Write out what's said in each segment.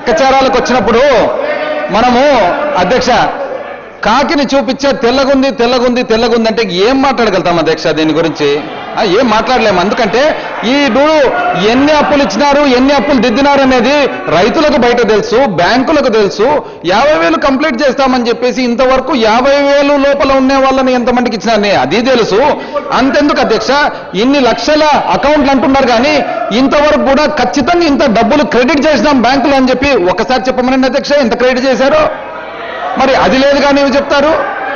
లెక్కచారాలకు వచ్చినప్పుడు మనము అధ్యక్ష కాకిని చూపించే తెల్లగుంది తెల్లగుంది తెల్లగుంది అంటే ఏం మాట్లాడగలుగుతాం అధ్యక్ష దీని గురించి ఆ, ఏం మాట్లాడలేము ఎందుకంటే ఈ డూడు ఎన్ని అప్పులు ఇచ్చినారు ఎన్ని అప్పులు దిద్దినారు అనేది రైతులకు బయట తెలుసు బ్యాంకులకు తెలుసు యాభై వేలు కంప్లీట్ చేస్తామని చెప్పేసి ఇంతవరకు యాభై వేలు లోపల ఉండే వాళ్ళని ఎంతమందికి ఇచ్చినారని అది తెలుసు అంతెందుకు అధ్యక్ష ఇన్ని లక్షల అకౌంట్లు అంటున్నారు కానీ ఇంతవరకు కూడా ఖచ్చితంగా ఇంత డబ్బులు క్రెడిట్ చేసినాం బ్యాంకులు అని చెప్పి ఒకసారి చెప్పమనండి అధ్యక్ష ఎంత క్రెడిట్ చేశారో మరి అది లేదు కానీ ఇవి చెప్తారు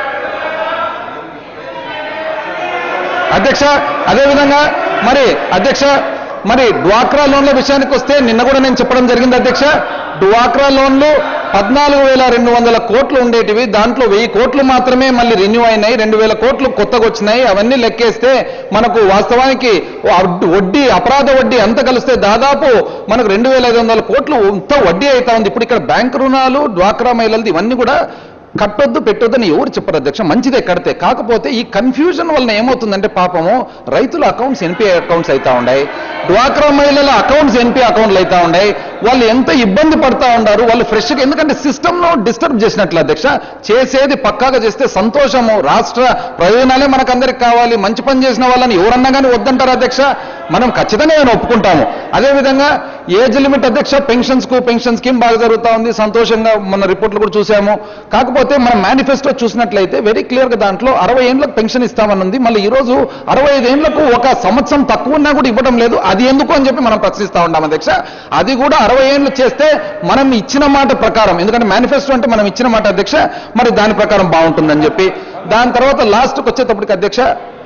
అధ్యక్ష అదేవిధంగా మరి అధ్యక్ష మరి డ్వాక్రా లోన్ల విషయానికి వస్తే నిన్న కూడా నేను చెప్పడం జరిగింది అధ్యక్ష డ్వాక్రా లోన్లు పద్నాలుగు వేల రెండు వందల కోట్లు ఉండేటివి దాంట్లో వెయ్యి కోట్లు మాత్రమే మళ్ళీ రెన్యూ అయినాయి రెండు వేల కోట్లు కొత్తగా వచ్చినాయి అవన్నీ లెక్కేస్తే మనకు వాస్తవానికి అడ్- వడ్డీ అపరాధ వడ్డీ అంత కలిస్తే దాదాపు మనకు రెండు వేల ఐదు వందల కోట్లు ఇంత వడ్డీ అవుతా ఉంది ఇప్పుడు ఇక్కడ బ్యాంక్ రుణాలు డ్వాక్రా మహిళలది ఇవన్నీ కూడా కట్టొద్దు పెట్టొద్దని ఎవరు చెప్పరు అధ్యక్ష మంచిదే కడితే కాకపోతే ఈ కన్ఫ్యూజన్ వలన ఏమవుతుందంటే పాపము రైతుల అకౌంట్స్ ఎన్పిఐ అకౌంట్స్ అవుతా ఉన్నాయి డ్వాక్రా మహిళల అకౌంట్స్ ఎన్పిఐ అకౌంట్లు అవుతా ఉన్నాయి వాళ్ళు ఎంత ఇబ్బంది పడతా ఉన్నారు వాళ్ళు ఫ్రెష్గా ఎందుకంటే సిస్టమ్ను డిస్టర్బ్ చేసినట్లు అధ్యక్ష చేసేది పక్కాగా చేస్తే సంతోషము రాష్ట్ర ప్రయోజనాలే మనకందరికి కావాలి మంచి పని చేసిన వాళ్ళని ఎవరన్నా కానీ వద్దంటారు అధ్యక్ష మనం ఖచ్చితంగా నేను ఒప్పుకుంటాము అదేవిధంగా ఏజ్ లిమిట్ అధ్యక్ష పెన్షన్స్ కు పెన్షన్ స్కీమ్ బాగా జరుగుతా ఉంది సంతోషంగా మన రిపోర్ట్లు కూడా చూసాము కాకపోతే మన మేనిఫెస్టో చూసినట్లయితే వెరీ క్లియర్ గా దాంట్లో అరవై ఏళ్ళకు పెన్షన్ ఇస్తామని ఉంది మళ్ళీ ఈ రోజు అరవై ఐదు ఏళ్లకు ఒక సంవత్సరం తక్కువ ఉన్నా కూడా ఇవ్వడం లేదు అది ఎందుకు అని చెప్పి మనం ప్రశ్నిస్తా ఉంటాం అధ్యక్ష అది కూడా అరవై ఏళ్ళు చేస్తే మనం ఇచ్చిన మాట ప్రకారం ఎందుకంటే మేనిఫెస్టో అంటే మనం ఇచ్చిన మాట అధ్యక్ష మరి దాని ప్రకారం బాగుంటుందని చెప్పి దాని తర్వాత లాస్ట్కి వచ్చేటప్పటికి అధ్యక్ష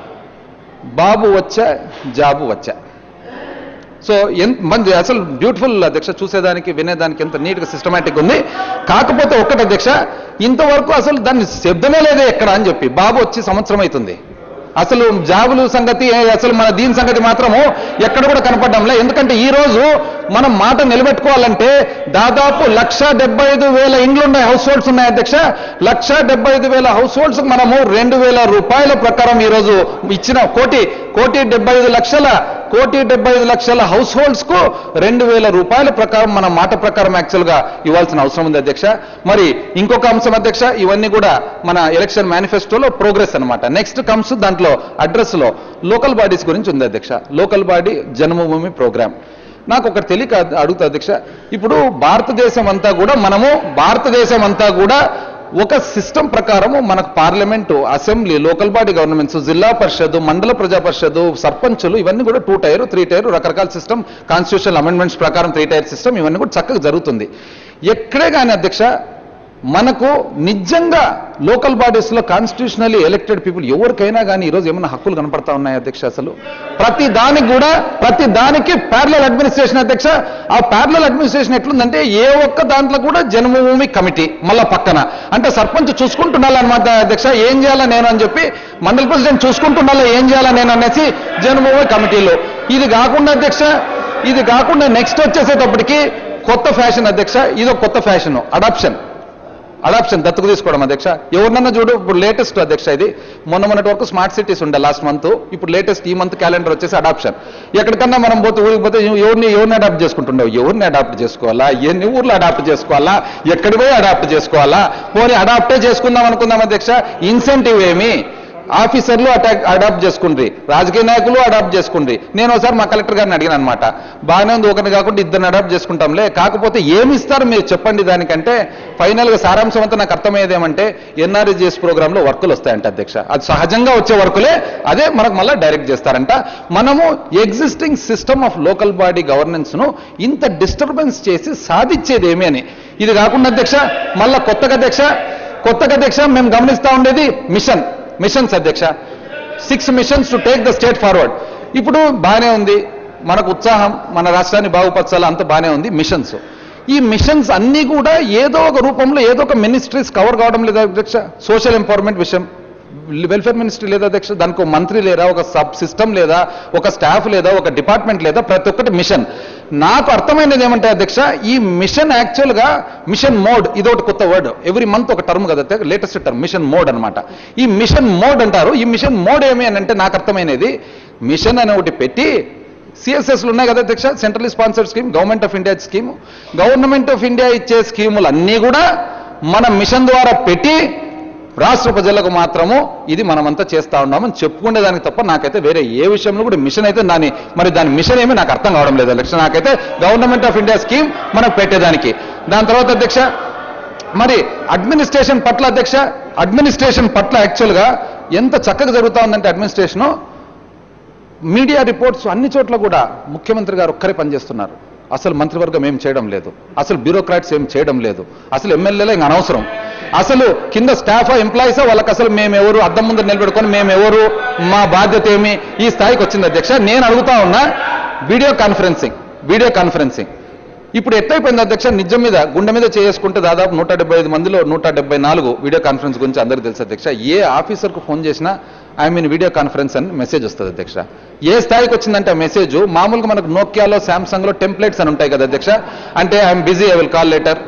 బాబు వచ్చా జాబు వచ్చా సో ఎంత మంది అసలు బ్యూటిఫుల్ అధ్యక్ష చూసేదానికి వినేదానికి ఎంత నీట్గా సిస్టమేటిక్ ఉంది కాకపోతే ఒక్కటి అధ్యక్ష ఇంతవరకు అసలు దాన్ని శబ్దమే లేదే ఎక్కడ అని చెప్పి బాబు వచ్చి సంవత్సరం అవుతుంది అసలు జాబులు సంగతి అసలు మన దీని సంగతి మాత్రము ఎక్కడ కూడా కనపడ్డంలే ఎందుకంటే ఈ రోజు మనం మాట నిలబెట్టుకోవాలంటే దాదాపు లక్ష డెబ్బై ఐదు వేల ఇండ్లు ఉన్నాయి హౌస్ హోల్డ్స్ ఉన్నాయి అధ్యక్ష లక్ష డెబ్బై ఐదు వేల హౌస్ హోల్డ్స్ మనము రెండు వేల రూపాయల ప్రకారం ఈ రోజు ఇచ్చిన కోటి కోటి డెబ్బై ఐదు లక్షల కోటి డెబ్బై ఐదు లక్షల హౌస్ హోల్డ్స్ కు రెండు వేల రూపాయల ప్రకారం మన మాట ప్రకారం యాక్చువల్ గా ఇవ్వాల్సిన అవసరం ఉంది అధ్యక్ష మరి ఇంకొక అంశం అధ్యక్ష ఇవన్నీ కూడా మన ఎలక్షన్ మేనిఫెస్టోలో ప్రోగ్రెస్ అన్నమాట నెక్స్ట్ కమ్స్ దాంట్లో అడ్రస్ లో లోకల్ బాడీస్ గురించి ఉంది అధ్యక్ష లోకల్ బాడీ జన్మభూమి ప్రోగ్రామ్ నాకు ఒకటి తెలియక అడుగుతా అధ్యక్ష ఇప్పుడు భారతదేశం అంతా కూడా మనము భారతదేశం అంతా కూడా ఒక సిస్టమ్ ప్రకారము మనకు parliament assembly local body governments zilla parishad mandal praja parishad సర్పంచులు ఇవన్నీ కూడా టూ టైర్ త్రీ టైర్ రకరకాల సిస్టమ్ కాన్స్టిట్యూషన్ అమెండ్మెంట్స్ ప్రకారం త్రీ టైర్ సిస్టమ్ ఇవన్నీ కూడా చక్కగా జరుగుతుంది ఎక్కడే కానీ అధ్యక్ష మనకు నిజంగా లోకల్ బాడీస్ లో కాన్స్టిట్యూషనల్లీ ఎలక్టెడ్ పీపుల్ ఎవరికైనా కానీ ఈరోజు ఏమైనా హక్కులు కనపడతా ఉన్నాయి అధ్యక్ష అసలు ప్రతి దానికి కూడా ప్రతి దానికి ప్యారలల్ అడ్మినిస్ట్రేషన్ అధ్యక్ష ఆ ప్యారలల్ అడ్మినిస్ట్రేషన్ ఎట్లుందంటే ఏ ఒక్క దాంట్లో కూడా జన్మభూమి కమిటీ మళ్ళా పక్కన అంటే సర్పంచ్ చూసుకుంటుండాలన్నమాట అధ్యక్ష ఏం చేయాలా నేను అని చెప్పి మండల ప్రెసిడెంట్ చూసుకుంటుండాలా ఏం చేయాలా నేను అనేసి జన్మభూమి కమిటీలో ఇది కాకుండా అధ్యక్ష ఇది కాకుండా నెక్స్ట్ వచ్చేసేటప్పటికి కొత్త ఫ్యాషన్ అధ్యక్ష ఇది ఒక కొత్త ఫ్యాషన్ అడాప్షన్ అడాప్షన్ దత్తుకు తీసుకోవడం అధ్యక్ష ఎవరినన్నా చూడు ఇప్పుడు లేటెస్ట్ అధ్యక్ష ఇది మొన్న మొన్నటి వరకు స్మార్ట్ సిటీస్ ఉండే లాస్ట్ మంత్ ఇప్పుడు లేటెస్ట్ ఈ మంత్ క్యాలెండర్ వచ్చేసి అడాప్షన్ ఎక్కడికన్నా మనం పోతే ఊరికి పోతే ఎవరిని ఎవరిని అడాప్ట్ చేసుకుంటుండవు ఎవరిని అడాప్ట్ చేసుకోవాలా ఎన్ని ఊర్లు అడాప్ట్ చేసుకోవాలా ఎక్కడికి పోయి అడాప్ట్ చేసుకోవాలా పోనీ అడాప్టే చేసుకుందాం అనుకుందాం అధ్యక్ష ఇన్సెంటివ్ ఏమి ఆఫీసర్లు అటాక్ అడాప్ట్ చేసుకుండ్రి రాజకీయ నాయకులు అడాప్ట్ చేసుకుండ్రి నేను ఒకసారి మా కలెక్టర్ గారిని అడిగాను అనమాట బాగానే ఉంది ఒకరిని కాకుండా ఇద్దరిని అడాప్ట్ చేసుకుంటాంలే కాకపోతే ఏమి ఇస్తారు మీరు చెప్పండి దానికంటే ఫైనల్ గా సారాంశం అంతా నాకు అర్థమయ్యేది ఏమంటే ఎన్ఆర్జిఎస్ ప్రోగ్రామ్ లో వర్కులు వస్తాయంట అధ్యక్ష అది సహజంగా వచ్చే వర్కులే అదే మనకు మళ్ళీ డైరెక్ట్ చేస్తారంట మనము existing system of local body governance ను ఇంత డిస్టర్బెన్స్ చేసి సాధించేది ఏమి అని ఇది కాకుండా అధ్యక్ష మళ్ళా కొత్తగా అధ్యక్ష కొత్తగా అధ్యక్ష మేము గమనిస్తా ఉండేది మిషన్ మిషన్స్ అధ్యక్ష six missions to take the state forward ఇప్పుడు బాగానే ఉంది మనకు ఉత్సాహం మన రాష్ట్రాన్ని బాగుపరచాలి అంత బాగానే ఉంది మిషన్స్ ఈ మిషన్స్ అన్నీ కూడా ఏదో ఒక రూపంలో ఏదో ఒక మినిస్ట్రీస్ కవర్ కావడం లేదా అధ్యక్ష సోషల్ ఎంపవర్మెంట్ విషయం వెల్ఫేర్ మినిస్ట్రీ లేదా అధ్యక్ష దానికి ఒక మంత్రి లేదా ఒక సబ్ సిస్టమ్ లేదా ఒక స్టాఫ్ లేదా ఒక డిపార్ట్మెంట్ లేదా ప్రతి ఒక్కటి మిషన్ నాకు అర్థమైనది ఏమంటే అధ్యక్ష ఈ మిషన్ యాక్చువల్ గా మిషన్ మోడ్ ఇది ఒకటి కొత్త వర్డ్ ఎవ్రీ మంత్ ఒక టర్మ్ కదా లేటెస్ట్ టర్మ్ మిషన్ మోడ్ అన్నమాట ఈ మిషన్ మోడ్ అంటారు ఈ మిషన్ మోడ్ ఏమి అని అంటే నాకు అర్థమైనది మిషన్ అని ఒకటి పెట్టి సిఎస్ఎస్లు ఉన్నాయి కదా అధ్యక్ష central sponsored scheme government of India scheme government of India ఇచ్చే స్కీములు అన్నీ కూడా మన మిషన్ ద్వారా పెట్టి రాష్ట్ర ప్రజలకు మాత్రము ఇది మనమంతా చేస్తా ఉన్నామని చెప్పుకునే దానికి తప్ప నాకైతే వేరే ఏ విషయంలో కూడా మిషన్ అయితే దాని మరి దాని మిషన్ ఏమీ నాకు అర్థం కావడం లేదు అధ్యక్ష నాకైతే గవర్నమెంట్ ఆఫ్ ఇండియా స్కీమ్ మనకు పెట్టేదానికి దాని తర్వాత అధ్యక్ష మరి అడ్మినిస్ట్రేషన్ పట్ల అధ్యక్ష అడ్మినిస్ట్రేషన్ పట్ల యాక్చువల్గా ఎంత చక్కగా జరుగుతా ఉందంటే అడ్మినిస్ట్రేషను మీడియా రిపోర్ట్స్ అన్ని చోట్ల కూడా ముఖ్యమంత్రి గారు ఒక్కరే పనిచేస్తున్నారు అసలు మంత్రివర్గం ఏం చేయడం లేదు అసలు బ్యూరోక్రాట్స్ ఏం చేయడం లేదు అసలు ఎమ్మెల్యేలే ఇంక అనవసరం అసలు కింద స్టాఫ్ ఎంప్లాయీస్ వాళ్ళకి అసలు మేమెవరు అద్దం ముందు నిలబెట్టుకొని మేమెవరు మా బాధ్యత ఏమి ఈ స్థాయికి వచ్చింది అధ్యక్ష నేను అడుగుతా ఉన్నా వీడియో కాన్ఫరెన్సింగ్ వీడియో కాన్ఫరెన్సింగ్ ఇప్పుడు ఎట్లయిపోయింది అధ్యక్ష నిజం మీద గుండె మీద చేసుకుంటే దాదాపు నూట డెబ్బై ఐదు మందిలో నూట డెబ్బై నాలుగు వీడియో కాన్ఫరెన్స్ గురించి అందరికీ తెలుసు అధ్యక్ష ఏ ఆఫీసర్కు ఫోన్ చేసినా ఐ మీన్ వీడియో కాన్ఫరెన్స్ అని మెసేజ్ వస్తుంది అధ్యక్ష ఏ స్థాయికి వచ్చిందంటే ఆ మెసేజ్ మామూలుగా మనకు నోకియాలో శాంసంగ్లో టెంప్లెట్స్ అని ఉంటాయి కదా అధ్యక్ష అంటే I'm busy I will call later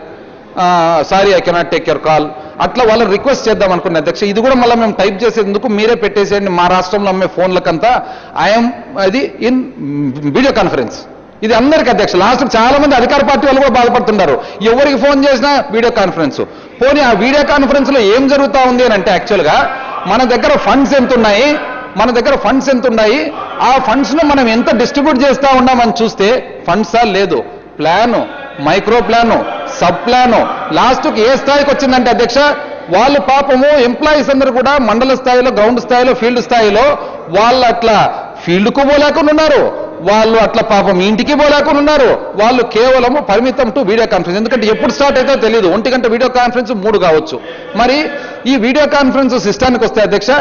sorry I cannot take your call అట్లా వాళ్ళని రిక్వెస్ట్ చేద్దాం అనుకున్న అధ్యక్ష ఇది కూడా మళ్ళీ మేము టైప్ చేసేందుకు మీరే పెట్టేసేయండి మా రాష్ట్రంలో అమ్మే ఫోన్లకంతా ఐఎమ్ అది ఇన్ వీడియో కాన్ఫరెన్స్ ఇది అందరికీ అధ్యక్ష లాస్ట్ చాలా మంది అధికార పార్టీ వాళ్ళు కూడా బాధపడుతున్నారు ఎవరికి ఫోన్ చేసినా వీడియో కాన్ఫరెన్స్ పోనీ ఆ వీడియో కాన్ఫరెన్స్ లో ఏం జరుగుతా ఉంది అని అంటే యాక్చువల్గా మన దగ్గర ఫండ్స్ ఎంత ఉన్నాయి మన దగ్గర ఫండ్స్ ఎంత ఉన్నాయి ఆ ఫండ్స్ ను మనం ఎంత డిస్ట్రిబ్యూట్ చేస్తా ఉన్నామని చూస్తే ఫండ్సా లేదు plan micro plan sub plan లాస్ట్కి ఏ స్థాయికి వచ్చిందంటే అధ్యక్ష వాళ్ళు పాపము ఎంప్లాయీస్ అందరూ కూడా మండల స్థాయిలో గ్రౌండ్ స్థాయిలో ఫీల్డ్ స్థాయిలో వాళ్ళు అట్లా ఫీల్డ్కు పోలేకుండా ఉన్నారు వాళ్ళు అట్లా పాపం ఇంటికి పోలేకుండా ఉన్నారు వాళ్ళు కేవలము పరిమితం టు వీడియో కాన్ఫరెన్స్ ఎందుకంటే ఎప్పుడు స్టార్ట్ అయితే తెలియదు ఒంటి గంట వీడియో కాన్ఫరెన్స్ మూడు కావచ్చు మరి ఈ వీడియో కాన్ఫరెన్స్ సిస్టానికి వస్తే అధ్యక్ష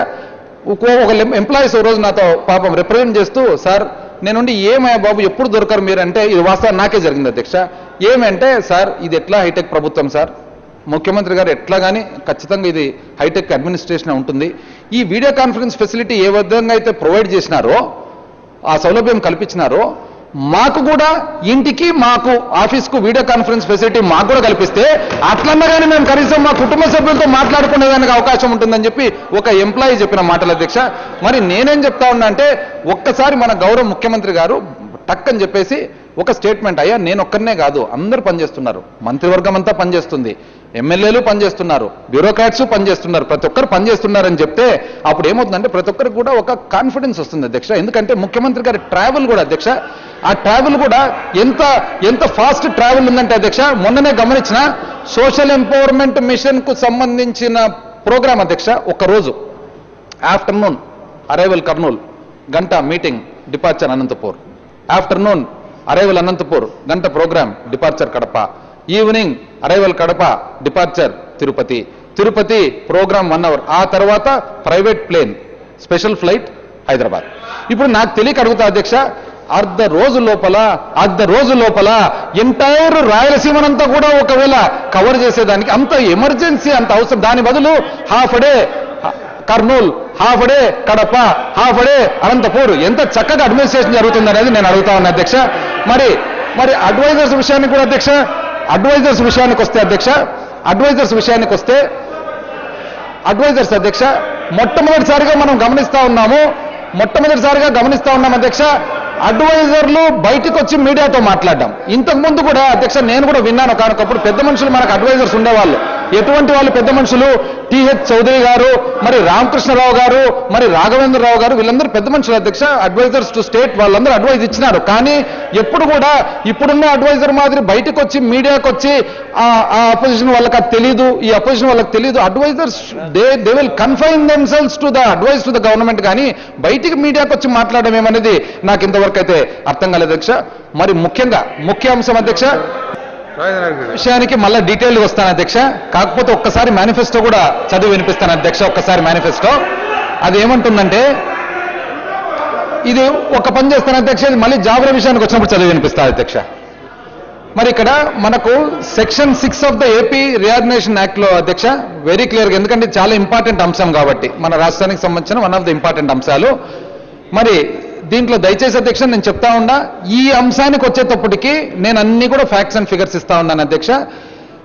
ఒక ఒక ఎంప్లాయీస్ ఓ రోజు నాతో పాపం రిప్రజెంట్ చేస్తూ సార్ నేనుండి ఏమయ్యా బాబు ఎప్పుడు దొరకరు మీరంటే ఇది వాస్తవం నాకే జరిగింది అధ్యక్ష ఏమంటే సార్ ఇది ఎట్లా హైటెక్ ప్రభుత్వం సార్ ముఖ్యమంత్రి గారు ఎట్లా కానీ ఖచ్చితంగా ఇది హైటెక్ అడ్మినిస్ట్రేషన్ ఉంటుంది ఈ వీడియో కాన్ఫరెన్స్ ఫెసిలిటీ ఏ విధంగా అయితే ప్రొవైడ్ చేసినారో ఆ సౌలభ్యం కల్పించినారో మాకు కూడా ఇంటికి మాకు ఆఫీస్కు వీడియో కాన్ఫరెన్స్ ఫెసిలిటీ మాకు కూడా కల్పిస్తే అట్లన్నా కానీ మేము కనీసం మా కుటుంబ సభ్యులతో మాట్లాడుకునేదానికి అవకాశం ఉంటుందని చెప్పి ఒక ఎంప్లాయీ చెప్పిన మాటల అధ్యక్ష మరి నేనేం చెప్తా ఉన్నా అంటే ఒక్కసారి మన గౌరవ ముఖ్యమంత్రి గారు టక్ అని చెప్పేసి ఒక స్టేట్మెంట్ అయ్యా నేను ఒక్కరినే కాదు అందరూ పనిచేస్తున్నారు మంత్రివర్గం అంతా పనిచేస్తుంది ఎమ్మెల్యేలు పనిచేస్తున్నారు బ్యూరోక్రాట్స్ పనిచేస్తున్నారు ప్రతి ఒక్కరు పనిచేస్తున్నారని చెప్తే అప్పుడు ఏమవుతుందంటే ప్రతి ఒక్కరికి కూడా ఒక కాన్ఫిడెన్స్ వస్తుంది అధ్యక్ష ఎందుకంటే ముఖ్యమంత్రి గారి ట్రావెల్ కూడా అధ్యక్ష ఆ ట్రావెల్ కూడా ఎంత ఎంత ఫాస్ట్ ట్రావెల్ ఉందంటే అధ్యక్ష మొన్ననే గమనించిన సోషల్ ఎంపవర్మెంట్ మిషన్ కు సంబంధించిన ప్రోగ్రామ్ అధ్యక్ష ఒక రోజు ఆఫ్టర్నూన్ అరైవల్ కర్నూల్ గంట meeting departure Anantapur afternoon arrival Anantapur గంట programme departure Kadapa evening arrival Kadapa departure Tirupati Tirupati programme one hour ఆ తర్వాత private plane special flight Hyderabad ఇప్పుడు నాకు తెలియక అడుగుతా అధ్యక్ష అర్ధ రోజు లోపల అర్ధ రోజు లోపల ఎంటైర్ రాయలసీమనంతా కూడా ఒకవేళ కవర్ చేసేదానికి అంత ఎమర్జెన్సీ అంత అవసరం దాని బదులు half day Kurnool half day Kadapa half day Anantapur ఎంత చక్కగా అడ్మినిస్ట్రేషన్ జరుగుతుంది అనేది నేను అడుగుతా ఉన్నా అధ్యక్ష మరి మరి అడ్వైజర్స్ విషయానికి కూడా అధ్యక్ష అడ్వైజర్స్ విషయానికి వస్తే అధ్యక్ష అడ్వైజర్స్ విషయానికి వస్తే అడ్వైజర్స్ అధ్యక్ష మొట్టమొదటిసారిగా మనం గమనిస్తా ఉన్నాము మొట్టమొదటిసారిగా గమనిస్తా ఉన్నాం అధ్యక్ష అడ్వైజర్లు బయటకు వచ్చి మీడియాతో మాట్లాడడం ఇంతకు ముందు కూడా అధ్యక్ష నేను కూడా విన్నాను కానకప్పుడు పెద్ద మనుషులు మనకు అడ్వైజర్స్ ఉండేవాళ్ళు ఎటువంటి వాళ్ళు పెద్ద మనుషులు టిహెచ్ చౌదరి గారు మరి రామకృష్ణరావు గారు మరి రాఘవేంద్రరావు గారు వీళ్ళందరూ పెద్ద మనుషులు అధ్యక్ష అడ్వైజర్స్ టు స్టేట్ వాళ్ళందరూ అడ్వైజ్ ఇచ్చినారు కానీ ఎప్పుడు కూడా ఇప్పుడున్న అడ్వైజర్ మాదిరి బయటకు వచ్చి మీడియాకి వచ్చి ఆ అపోజిషన్ వాళ్ళకి అది తెలీదు ఈ అపోజిషన్ వాళ్ళకి తెలీదు advisers they they will confine themselves to the advice to the government కానీ బయటికి మీడియాకి వచ్చి మాట్లాడడం ఏమనేది నాకు ఇంతవరకు అయితే అర్థం కాలేదు అధ్యక్ష మరి ముఖ్యంగా ముఖ్య అంశం అధ్యక్ష విషయానికి మళ్ళీ డీటెయిల్గా వస్తాను అధ్యక్ష కాకపోతే ఒక్కసారి మేనిఫెస్టో కూడా చదివి వినిపిస్తాను అధ్యక్ష ఒక్కసారి మేనిఫెస్టో అది ఏమంటుందంటే ఇది ఒక పని చేస్తాను అధ్యక్ష ఇది మళ్ళీ జాబుల విషయానికి వచ్చినప్పుడు చదివి వినిపిస్తాను అధ్యక్ష మరి ఇక్కడ మనకు section six of the AP reorganisation act లో అధ్యక్ష వెరీ క్లియర్గా ఎందుకంటే ఇది చాలా ఇంపార్టెంట్ అంశం కాబట్టి మన రాష్ట్రానికి సంబంధించిన వన్ ఆఫ్ ద ఇంపార్టెంట్ అంశాలు మరి దీంట్లో దయచేసి అధ్యక్ష నేను చెప్తా ఉన్నా ఈ అంశానికి వచ్చేటప్పటికి నేను అన్ని కూడా ఫ్యాక్ట్స్ అండ్ ఫిగర్స్ ఇస్తా ఉన్నాను అధ్యక్ష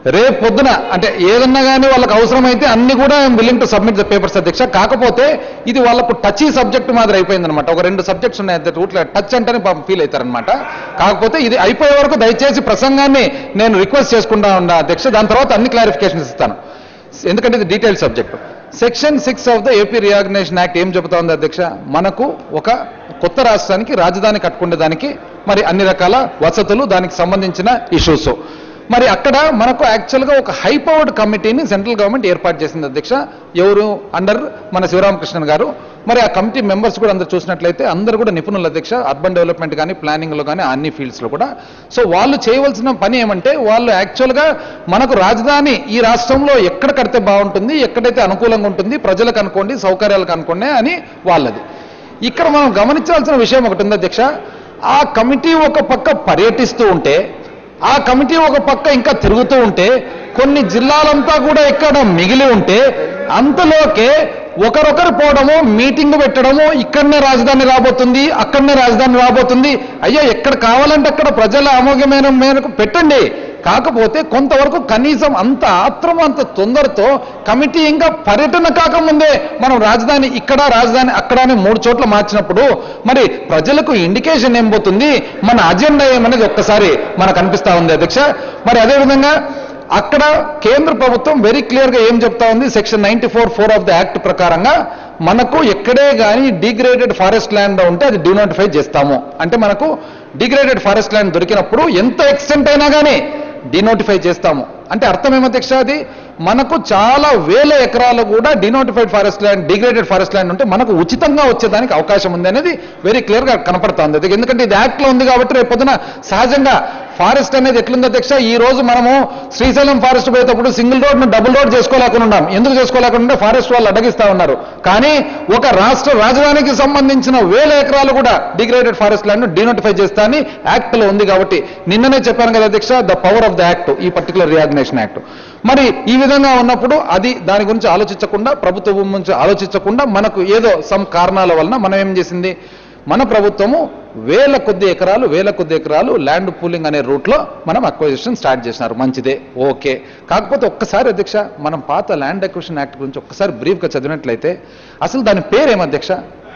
రేపు పొద్దున అంటే ఏదన్నా కానీ వాళ్ళకి అవసరమైతే అన్ని కూడా willing to submit the papers అధ్యక్ష కాకపోతే ఇది వాళ్ళకు టచ్ సబ్జెక్ట్ మాదిరి అయిపోయింది అనమాట ఒక రెండు సబ్జెక్ట్స్ ఉన్నాయి అధ్యక్ష రూట్లో టచ్ అంటేనే ఫీల్ అవుతారనమాట కాకపోతే ఇది అయిపోయే వరకు దయచేసి ప్రసంగాన్ని నేను రిక్వెస్ట్ చేసుకుంటా ఉన్నా అధ్యక్ష దాని తర్వాత అన్ని క్లారిఫికేషన్స్ ఇస్తాను ఎందుకంటే ఇది detail subject section six of the AP reorganisation act ఏం చెబుతా ఉంది అధ్యక్ష మనకు ఒక కొత్త రాష్ట్రానికి రాజధాని కట్టుకునే దానికి మరి అన్ని రకాల వసతులు దానికి సంబంధించిన ఇష్యూస్ మరి అక్కడ మనకు యాక్చువల్గా ఒక హై పవర్డ్ కమిటీని సెంట్రల్ గవర్నమెంట్ ఏర్పాటు చేసింది అధ్యక్ష ఎవరు అండర్ మన శివరామకృష్ణన్ గారు మరి ఆ కమిటీ మెంబర్స్ కూడా అందరు చూసినట్లయితే అందరూ కూడా నిపుణులు అధ్యక్ష అర్బన్ డెవలప్మెంట్ కానీ ప్లానింగ్లో కానీ అన్ని ఫీల్డ్స్లో కూడా సో వాళ్ళు చేయవలసిన పని ఏమంటే వాళ్ళు యాక్చువల్గా మనకు రాజధాని ఈ రాష్ట్రంలో ఎక్కడ కడితే బాగుంటుంది ఎక్కడైతే అనుకూలంగా ఉంటుంది ప్రజలకు అనుకోండి సౌకర్యాలకు అనుకోండి అని వాళ్ళది ఇక్కడ మనం గమనించాల్సిన విషయం ఒకటి ఉంది అధ్యక్ష ఆ కమిటీ ఒక పక్క పర్యటిస్తూ ఉంటే ఆ కమిటీ ఒక పక్క ఇంకా తిరుగుతూ ఉంటే కొన్ని జిల్లాలంతా కూడా ఇక్కడ మిగిలి ఉంటే అంతలోకే ఒకరొకరు పోవడము మీటింగ్ పెట్టడము ఇక్కడనే రాజధాని రాబోతుంది అక్కడనే రాజధాని రాబోతుంది అయ్యా ఎక్కడ కావాలంటే అక్కడ ప్రజల అమోఘమైన మేరకు పెట్టండి కాకపోతే కొంతవరకు కనీసం అంత ఆత్రం అంత తొందరతో కమిటీ ఇంకా పర్యటన కాకముందే మనం రాజధాని ఇక్కడ రాజధాని అక్కడ అని మూడు చోట్ల మార్చినప్పుడు మరి ప్రజలకు ఇండికేషన్ ఏం పోతుంది మన అజెండా ఏమనేది ఒక్కసారి మనకు అనిపిస్తా ఉంది అధ్యక్ష మరి అదేవిధంగా అక్కడ కేంద్ర ప్రభుత్వం వెరీ క్లియర్గా ఏం చెప్తా ఉంది section ninety four four of the act ప్రకారంగా మనకు ఎక్కడే కానీ డిగ్రేడెడ్ ఫారెస్ట్ ల్యాండ్ ఉంటే అది డినోటిఫై చేస్తాము అంటే మనకు డిగ్రేడెడ్ ఫారెస్ట్ ల్యాండ్ దొరికినప్పుడు ఎంత ఎక్స్టెంట్ అయినా కానీ డినోటిఫై చేస్తాము అంటే అర్థం ఏమధ్యక్ష అది మనకు చాలా వేల ఎకరాలు కూడా denotified forest land degraded forest land ఉంటే మనకు ఉచితంగా వచ్చేదానికి అవకాశం ఉంది అనేది వెరీ క్లియర్గా కనపడుతుంది అది ఎందుకంటే ఇది యాక్ట్లో ఉంది కాబట్టి రేపు పొద్దున సహజంగా ఫారెస్ట్ అనేది ఎట్లుంది అధ్యక్ష ఈ రోజు మనము శ్రీశైలం ఫారెస్ట్ పోయేటప్పుడు సింగిల్ రోడ్ ను డబుల్ రోడ్ చేసుకోలేకుండా ఉన్నాం ఎందుకు చేసుకోలేకుండా ఫారెస్ట్ వాళ్ళు అడ్డగిస్తా ఉన్నారు కానీ ఒక రాష్ట్ర రాజధానికి సంబంధించిన వేల ఎకరాలు కూడా డిగ్రేడెడ్ ఫారెస్ట్ ల్యాండ్ డినోటిఫై చేస్తా అని యాక్ట్ లో ఉంది కాబట్టి నిన్ననే చెప్పాను కదా అధ్యక్ష the power of the act ఈ పర్టికులర్ రియాగ్నేషన్ యాక్ట్ మరి ఈ విధంగా ఉన్నప్పుడు అది దాని గురించి ఆలోచించకుండా ప్రభుత్వం గురించి ఆలోచించకుండా మనకు ఏదో సమ్ కారణాల వలన మనం ఏం చేసింది మన ప్రభుత్వము వేల కొద్ది ఎకరాలు వేల కొద్ది ఎకరాలు ల్యాండ్ పూలింగ్ అనే రూట్లో మనం అక్వజిషన్ స్టార్ట్ చేసినారు మంచిదే ఓకే కాకపోతే ఒక్కసారి అధ్యక్ష మనం పాత ల్యాండ్ అక్విజిషన్ యాక్ట్ గురించి ఒక్కసారి బ్రీఫ్గా చదివినట్లయితే అసలు దాని పేరేం అధ్యక్ష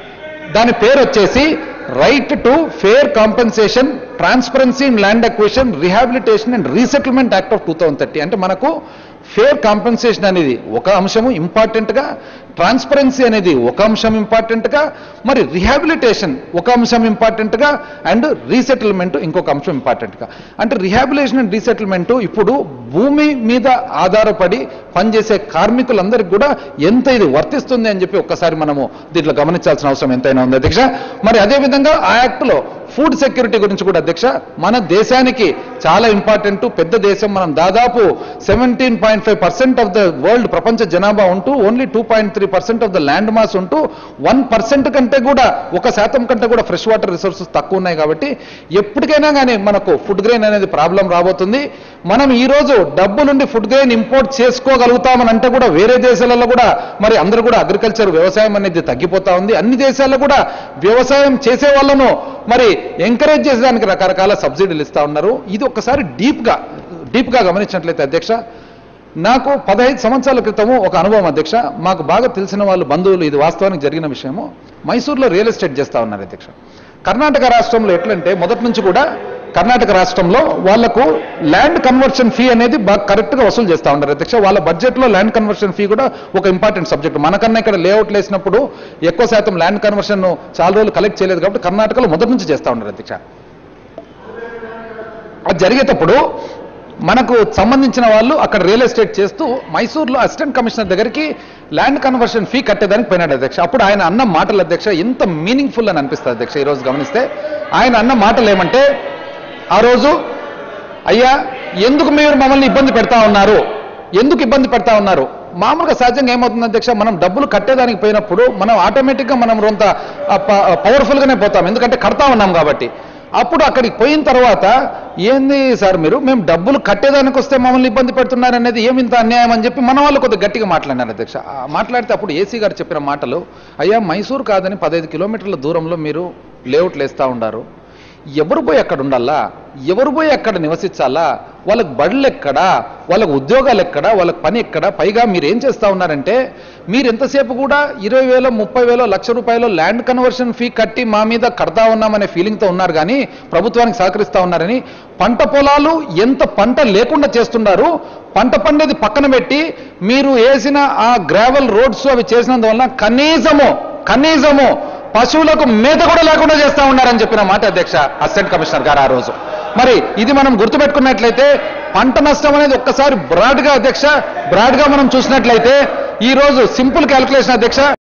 దాని పేరు వచ్చేసి right to fair compensation transparency in land acquisition rehabilitation and resettlement act of two అంటే మనకు ఫేర్ కాంపెన్సేషన్ అనేది ఒక అంశము ఇంపార్టెంట్గా ట్రాన్స్పరెన్సీ అనేది ఒక అంశం ఇంపార్టెంట్గా మరి రిహాబిలిటేషన్ ఒక అంశం ఇంపార్టెంట్గా అండ్ రీసెటిల్మెంట్ ఇంకొక అంశం ఇంపార్టెంట్గా అంటే రిహాబిలిటేషన్ అండ్ రీసెటిల్మెంట్ ఇప్పుడు భూమి మీద ఆధారపడి పనిచేసే కార్మికులందరికీ కూడా ఎంత ఇది వర్తిస్తుంది అని చెప్పి ఒక్కసారి మనము దీంట్లో గమనించాల్సిన అవసరం ఎంతైనా ఉంది అధ్యక్ష మరి అదేవిధంగా ఆ యాక్ట్లో ఫుడ్ సెక్యూరిటీ గురించి కూడా అధ్యక్ష మన దేశానికి చాలా ఇంపార్టెంట్ పెద్ద దేశం మనం దాదాపు seventeen point five percent of the world ప్రపంచ జనాభా ఉంటూ only two point three percent of the land mass ఉంటూ వన్ పర్సెంట్ కంటే కూడా ఒక శాతం కంటే కూడా ఫ్రెష్ వాటర్ రిసోర్సెస్ తక్కువ ఉన్నాయి కాబట్టి ఎప్పటికైనా కానీ మనకు ఫుడ్ గ్రెయిన్ అనేది ప్రాబ్లం రాబోతుంది మనం ఈ రోజు డబ్బు నుండి ఫుడ్ గ్రెయిన్ ఇంపోర్ట్ చేసుకోగలుగుతామని అంటే కూడా వేరే దేశాలలో కూడా మరి అందరూ కూడా అగ్రికల్చర్ వ్యవసాయం అనేది తగ్గిపోతా ఉంది అన్ని దేశాల్లో కూడా వ్యవసాయం చేసే వాళ్ళను మరి ఎంకరేజ్ చేసేదానికి రకరకాల సబ్సిడీలు ఇస్తా ఉన్నారు ఇది ఒక్కసారి డీప్గా డీప్గా గమనించినట్లయితే అధ్యక్ష నాకు పదహైదు సంవత్సరాల క్రితము ఒక అనుభవం అధ్యక్ష మాకు బాగా తెలిసిన వాళ్ళు బంధువులు ఇది వాస్తవానికి జరిగిన విషయము మైసూర్లో రియల్ ఎస్టేట్ చేస్తా ఉన్నారు అధ్యక్ష కర్ణాటక రాష్ట్రంలో ఎట్లంటే మొదటి నుంచి కూడా కర్ణాటక రాష్ట్రంలో వాళ్లకు ల్యాండ్ కన్వర్షన్ ఫీ అనేది బాగా కరెక్ట్గా వసూలు చేస్తా ఉన్నారు అధ్యక్ష వాళ్ళ బడ్జెట్లో ల్యాండ్ కన్వర్షన్ ఫీ కూడా ఒక ఇంపార్టెంట్ సబ్జెక్ట్ మనకన్నా ఇక్కడ లేఅవుట్లు వేసినప్పుడు ఎక్కువ శాతం ల్యాండ్ కన్వర్షన్ చాలా రోజులు కలెక్ట్ చేయలేదు కాబట్టి కర్ణాటకలో మొదటి నుంచి చేస్తా ఉన్నారు అధ్యక్ష అది జరిగేటప్పుడు మనకు సంబంధించిన వాళ్ళు అక్కడ రియల్ ఎస్టేట్ చేస్తూ మైసూర్లో అసిస్టెంట్ కమిషనర్ దగ్గరికి ల్యాండ్ కన్వర్షన్ ఫీ కట్టేదానికి పోయినాడు అధ్యక్ష అప్పుడు ఆయన అన్న మాటలు అధ్యక్ష ఎంత మీనింగ్ఫుల్ అని అనిపిస్తుంది అధ్యక్ష ఈరోజు గమనిస్తే ఆయన అన్న మాటలు ఏమంటే ఆ రోజు అయ్యా ఎందుకు మీరు మమ్మల్ని ఇబ్బంది పెడతా ఉన్నారు ఎందుకు ఇబ్బంది పెడతా ఉన్నారు మామూలుగా సహజంగా ఏమవుతుంది అధ్యక్ష మనం డబ్బులు కట్టేదానికి పోయినప్పుడు మనం ఆటోమేటిక్గా మనం కొంత పవర్ఫుల్గానే పోతాం ఎందుకంటే కడతా ఉన్నాం కాబట్టి అప్పుడు అక్కడికి పోయిన తర్వాత ఏంది సార్ మీరు మేము డబ్బులు కట్టేదానికి వస్తే మమ్మల్ని ఇబ్బంది పెడుతున్నారు అనేది ఏమి ఇంత అన్యాయం అని చెప్పి మన వాళ్ళు కొద్దిగా గట్టిగా మాట్లాడినారు అధ్యక్ష ఆ మాట్లాడితే అప్పుడు ఏసీ గారు చెప్పిన మాటలు అయ్యా మైసూర్ కాదని పదహైదు కిలోమీటర్ల దూరంలో మీరు లేఅవుట్లు వేస్తూ ఉండారు ఎవరు పోయి అక్కడ ఉండాలా ఎవరు పోయి అక్కడ నివసించాలా వాళ్ళకి బడులు ఎక్కడా వాళ్ళకి ఉద్యోగాలు ఎక్కడా వాళ్ళకి పని ఎక్కడా పైగా మీరు ఏం చేస్తా ఉన్నారంటే మీరు ఎంతసేపు కూడా ఇరవై వేలో ముప్పై వేలో లక్ష రూపాయలు ల్యాండ్ కన్వర్షన్ ఫీ కట్టి మా మీద కడతా ఉన్నామనే ఫీలింగ్తో ఉన్నారు కానీ ప్రభుత్వానికి సహకరిస్తా ఉన్నారని పంట పొలాలు ఎంత పంట లేకుండా చేస్తున్నారు పంట పండేది పక్కన పెట్టి మీరు వేసిన ఆ గ్రావెల్ రోడ్స్ అవి చేసినందువల్ల కనీసము కనీసము పశువులకు మేత కూడా లేకుండా చేస్తా ఉన్నారని చెప్పిన మాట అధ్యక్ష అసిస్టెంట్ కమిషనర్ గారు ఆ రోజు మరి ఇది మనం గుర్తుపెట్టుకున్నట్లయితే పంట నష్టం అనేది ఒక్కసారి బ్రాడ్గా అధ్యక్ష బ్రాడ్గా మనం చూసినట్లయితే ఈ రోజు సింపుల్ క్యాల్కులేషన్ అధ్యక్ష